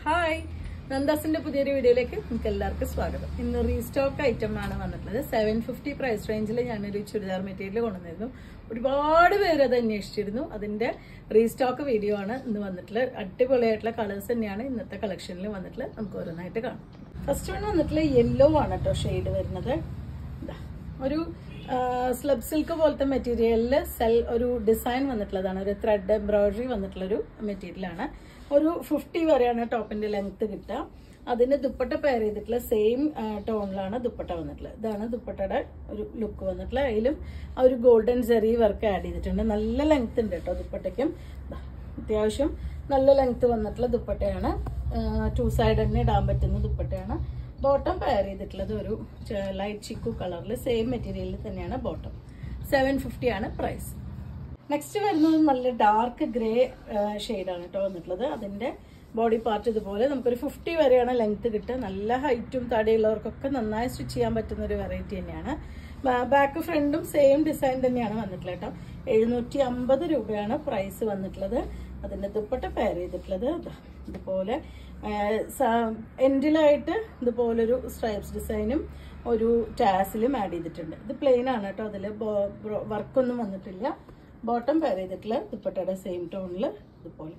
hi നന്ദാസിന്റെ പുതിയൊരു വീഡിയോയിലേക്ക് നിങ്ങൾക്ക് എല്ലാവർക്കും സ്വാഗതം ഇന്ന് റീസ്റ്റോക്ക് ഐറ്റം ആണ് വന്നിട്ടുള്ളത് സെവൻ ഫിഫ്റ്റി പ്രൈസ് റേഞ്ചിൽ ഞാനൊരു ചുരിദാർ മെറ്റീരിയൽ കൊണ്ടുവന്നിരുന്നു ഒരുപാട് പേര് അത് അന്വേഷിച്ചിരുന്നു അതിന്റെ റീസ്റ്റോക്ക് വീഡിയോ ആണ് ഇന്ന് വന്നിട്ടുള്ളത് അടിപൊളിയായിട്ടുള്ള കളേഴ്സ് തന്നെയാണ് ഇന്നത്തെ കളക്ഷനിൽ വന്നിട്ടുള്ളത് നമുക്ക് ഓരോന്നായിട്ട് കാണാം ഫസ്റ്റ് വൺ വന്നിട്ടുള്ള യെല്ലോ ആണ് കേട്ടോ ഷെയ്ഡ് വരുന്നത് ഇതാ ഒരു സ്ലബ് സിൽക്ക് പോലത്തെ മെറ്റീരിയലിൽ സെൽ ഒരു ഡിസൈൻ വന്നിട്ടുള്ളതാണ് ഒരു ത്രെഡ് എംബ്രോയിഡറി വന്നിട്ടുള്ളൊരു മെറ്റീരിയലാണ് ഒരു ഫിഫ്റ്റി വരെയാണ് ടോപ്പിന്റെ ലെങ്ത് കിട്ടുക അതിന് ദുപ്പട്ട പെയർ ചെയ്തിട്ടുള്ള സെയിം ടോണിലാണ് ദുപ്പട്ട വന്നിട്ടുള്ളത് ഇതാണ് ദുപ്പട്ടയുടെ ഒരു ലുക്ക് വന്നിട്ടുള്ളത് അതിലും ആ ഒരു ഗോൾഡൻ ജെറി വർക്ക് ആഡ് ചെയ്തിട്ടുണ്ട് നല്ല ലെങ്ത് ഉണ്ട് കേട്ടോ ദുപ്പട്ടയ്ക്കും ദാ, അത്യാവശ്യം നല്ല ലെങ്ത് വന്നിട്ടുള്ള ദുപ്പട്ടയാണ് ടു സൈഡ് തന്നെ ഇടാൻ പറ്റുന്ന ദുപ്പട്ടയാണ് ബോട്ടം പെയർ ചെയ്തിട്ടുള്ളത് ഒരു ലൈറ്റ് ചിക്കു കളറിൽ സെയിം മെറ്റീരിയലിൽ തന്നെയാണ് ബോട്ടം സെവൻ ഫിഫ്റ്റി ആണ് പ്രൈസ് നെക്സ്റ്റ് വരുന്നത് നല്ല ഡാർക്ക് ഗ്രേ ആണ് കേട്ടോ വന്നിട്ടുള്ളത് അതിന്റെ ബോഡി പാർട്ട് ഇതുപോലെ നമുക്കൊരു ഫിഫ്റ്റി വരെയാണ് ലെങ്ത് കിട്ടുക നല്ല ഹൈറ്റും തടിയുള്ളവർക്കൊക്കെ നന്നായി സ്റ്റിച്ച് ചെയ്യാൻ പറ്റുന്ന ഒരു വെറൈറ്റി തന്നെയാണ് ബാക്ക് ഫ്രണ്ടും സെയിം ഡിസൈൻ തന്നെയാണ് വന്നിട്ടുള്ളത് കേട്ടോ എഴുന്നൂറ്റി അമ്പത് രൂപയാണ് പ്രൈസ് വന്നിട്ടുള്ളത് അതിന്റെ ദുപ്പട്ട പെയർ ചെയ്തിട്ടുള്ളത് ദാ ഇതുപോലെ എൻഡിലായിട്ട് ഇതുപോലൊരു സ്ട്രൈപ്സ് ഡിസൈനും ഒരു ടാസിലും ആഡ് ചെയ്തിട്ടുണ്ട് ഇത് പ്ലെയിൻ ആണ് കേട്ടോ അതിൽ വർക്കൊന്നും വന്നിട്ടില്ല ബോട്ടം പെയർ ചെയ്തിട്ടുള്ള ദുപ്പട്ടയുടെ സെയിം ടോണിൽ ഇതുപോലെ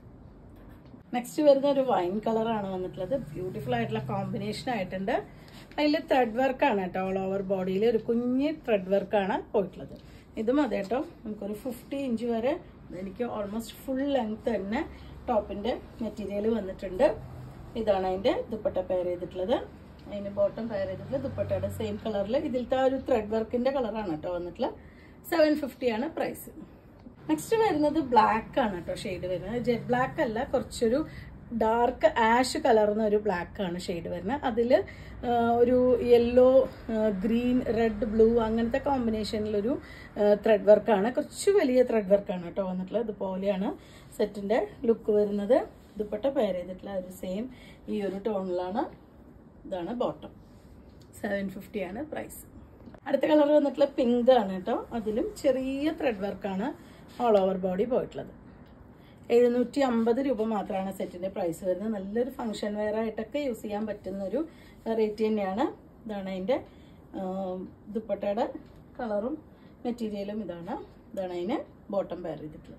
നെക്സ്റ്റ് വരുന്ന ഒരു വൈൻ കളറാണ് വന്നിട്ടുള്ളത് ബ്യൂട്ടിഫുൾ ആയിട്ടുള്ള കോമ്പിനേഷൻ ആയിട്ടുണ്ട് അതിൽ ത്രെഡ് വർക്കാണ് കേട്ടോ ഓൾ ഓവർ ബോഡിയിൽ ഒരു കുഞ്ഞ് ത്രെഡ് വർക്കാണ് പോയിട്ടുള്ളത് ഇതും അതെ കേട്ടോ നമുക്കൊരു ഫിഫ്റ്റി ഇഞ്ച് വരെ എനിക്ക് ഓൾമോസ്റ്റ് ഫുൾ ലെങ്ത് തന്നെ ടോപ്പിന്റെ മെറ്റീരിയൽ വന്നിട്ടുണ്ട് ഇതാണ് അതിന്റെ ദുപ്പട്ട പെയർ ചെയ്തിട്ടുള്ളത് അതിന് ബോട്ടം പെയർ ചെയ്തിട്ടുള്ള ദുപ്പട്ടയുടെ സെയിം കളറിൽ ഇതിലത്തെ ആ ഒരു ത്രെഡ് വർക്കിന്റെ കളറാണ് കേട്ടോ വന്നിട്ടുള്ളത് സെവൻ ഫിഫ്റ്റി ആണ് പ്രൈസ് നെക്സ്റ്റ് വരുന്നത് ബ്ലാക്ക് ആണ് കേട്ടോ ഷെയ്ഡ് വരുന്നത് ജെറ്റ് ബ്ലാക്ക് അല്ല കുറച്ചൊരു ഡാർക്ക് ആഷ് കലർന്ന ഒരു ബ്ലാക്ക് ആണ് ഷെയ്ഡ് വരുന്നത് അതിൽ ഒരു യെല്ലോ ഗ്രീൻ റെഡ് ബ്ലൂ അങ്ങനത്തെ കോമ്പിനേഷനിലൊരു ത്രെഡ് വർക്കാണ് കുറച്ച് വലിയ ത്രെഡ് വർക്കാണ് കേട്ടോ വന്നിട്ടുള്ളത് ഇതുപോലെയാണ് സെറ്റിന്റെ ലുക്ക് വരുന്നത് ദുപ്പട്ട പെയർ ചെയ്തിട്ടുള്ള ഒരു സെയിം ഈ ഒരു ടോണിലാണ് ഇതാണ് ബോട്ടം സെവൻ ഫിഫ്റ്റി ആണ് പ്രൈസ് അടുത്ത കളർ വന്നിട്ടുള്ള പിങ്ക് ആണ് കേട്ടോ അതിലും ചെറിയ ത്രെഡ് വർക്കാണ് ഓൾ ഓവർ ബോഡി പോയിട്ടുള്ളത് എഴുന്നൂറ്റി അമ്പത് രൂപ മാത്രമാണ് സെറ്റിന്റെ പ്രൈസ് വരുന്നത് നല്ലൊരു ഫംഗ്ഷൻ വെയർ ആയിട്ടൊക്കെ യൂസ് ചെയ്യാൻ പറ്റുന്ന ഒരു വെറൈറ്റി തന്നെയാണ് ഇതാണ് അതിന്റെ ദുപ്പട്ടയുടെ കളറും മെറ്റീരിയലും ഇതാണ് ഇതാണ് അതിന് ബോട്ടം പെയർ ചെയ്തിട്ടുള്ളത്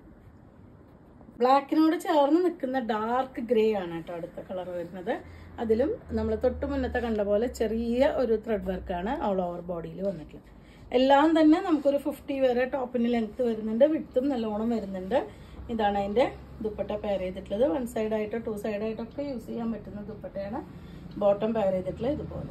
ബ്ലാക്കിനോട് ചേർന്ന് നിൽക്കുന്ന ഡാർക്ക് ഗ്രേ ആണ് കേട്ടോ അടുത്ത കളർ വരുന്നത് അതിലും നമ്മൾ തൊട്ട് മുന്നത്തെ കണ്ട പോലെ ചെറിയ ഒരു ത്രെഡ് വർക്കാണ് ഓൾ ഓവർ ബോഡിയിൽ വന്നിട്ടുള്ളത് എല്ലാം തന്നെ നമുക്കൊരു ഫിഫ്റ്റി വരെ ടോപ്പിന് ലെങ്ത് വരുന്നുണ്ട് വിട്ടും നല്ലോണം വരുന്നുണ്ട് ഇതാണ് അതിന്റെ ദുപ്പട്ട പെയർ ചെയ്തിട്ടുള്ളത് വൺ സൈഡായിട്ടോ ടു സൈഡായിട്ടൊക്കെ യൂസ് ചെയ്യാൻ പറ്റുന്ന ദുപ്പട്ടയാണ് ബോട്ടം പെയർ ചെയ്തിട്ടുള്ളത് ഇതുപോലെ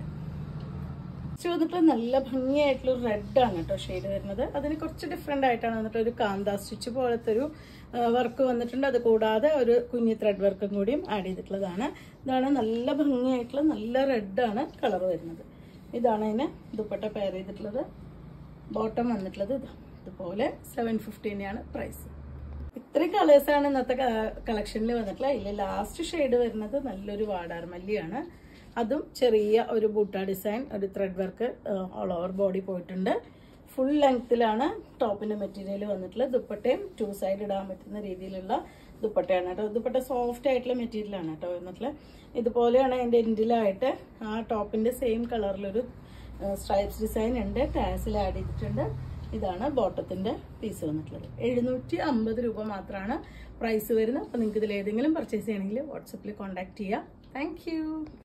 കുറച്ച് വന്നിട്ട് നല്ല ഭംഗിയായിട്ടുള്ള ഒരു റെഡ് ആണ് കേട്ടോ ഷെയ്ഡ് വരുന്നത് അതിന് കുറച്ച് ഡിഫറെൻ്റ് ആയിട്ടാണ് വന്നിട്ട് ഒരു കാന്ത സ്റ്റിച്ച് പോലത്തെ ഒരു വർക്ക് വന്നിട്ടുണ്ട് അത് കൂടാതെ ഒരു കുഞ്ഞി ത്രെഡ് വർക്കും കൂടിയും ആഡ് ചെയ്തിട്ടുള്ളതാണ് ഇതാണ് നല്ല ഭംഗിയായിട്ടുള്ള നല്ല റെഡ് ആണ് കളർ വരുന്നത് ഇതാണ് അതിന് ദുപ്പട്ട പെയർ ചെയ്തിട്ടുള്ളത് ബോട്ടം വന്നിട്ടുള്ളത് ഇതാ ഇതുപോലെ സെവൻ ഫിഫ്റ്റി തന്നെയാണ് പ്രൈസ് ഇത്രയും കളേഴ്സാണ് ഇന്നത്തെ കളക്ഷനിൽ വന്നിട്ടുള്ളത് അതിൽ ലാസ്റ്റ് ഷെയ്ഡ് വരുന്നത് നല്ലൊരു വാടാർമല്ലിയാണ് അതും ചെറിയ ഒരു ബൂട്ട ഡിസൈൻ ഒരു thread work all over body പോയിട്ടുണ്ട് ഫുൾ ലെങ്ത്തിലാണ് ടോപ്പിന്റെ മെറ്റീരിയൽ വന്നിട്ടുള്ളത് ദുപ്പട്ടയും ടു സൈഡ് ഇടാൻ പറ്റുന്ന രീതിയിലുള്ള ദുപ്പട്ടയാണ് കേട്ടോ ദുപ്പട്ട സോഫ്റ്റ് ആയിട്ടുള്ള മെറ്റീരിയലാണ് കേട്ടോ വന്നിട്ടുള്ളത് ഇതുപോലെയാണ് അതിന്റെ എൻഡിലായിട്ട് ആ ടോപ്പിന്റെ സെയിം കളറിലൊരു സ്ട്രൈപ്സ് ഡിസൈൻ ഉണ്ട് ടാസിൽ ആഡ് ചെയ്തിട്ടുണ്ട് ഇതാണ് ബോട്ടത്തിന്റെ പീസ് വന്നിട്ടുള്ളത് എഴുന്നൂറ്റി അമ്പത് രൂപ മാത്രമാണ് പ്രൈസ് വരുന്നത് അപ്പോൾ നിങ്ങൾക്ക് ഇതിൽ ഏതെങ്കിലും പർച്ചേസ് ചെയ്യണമെങ്കിൽ വാട്സപ്പിൽ കോൺടാക്ട് ചെയ്യുക താങ്ക്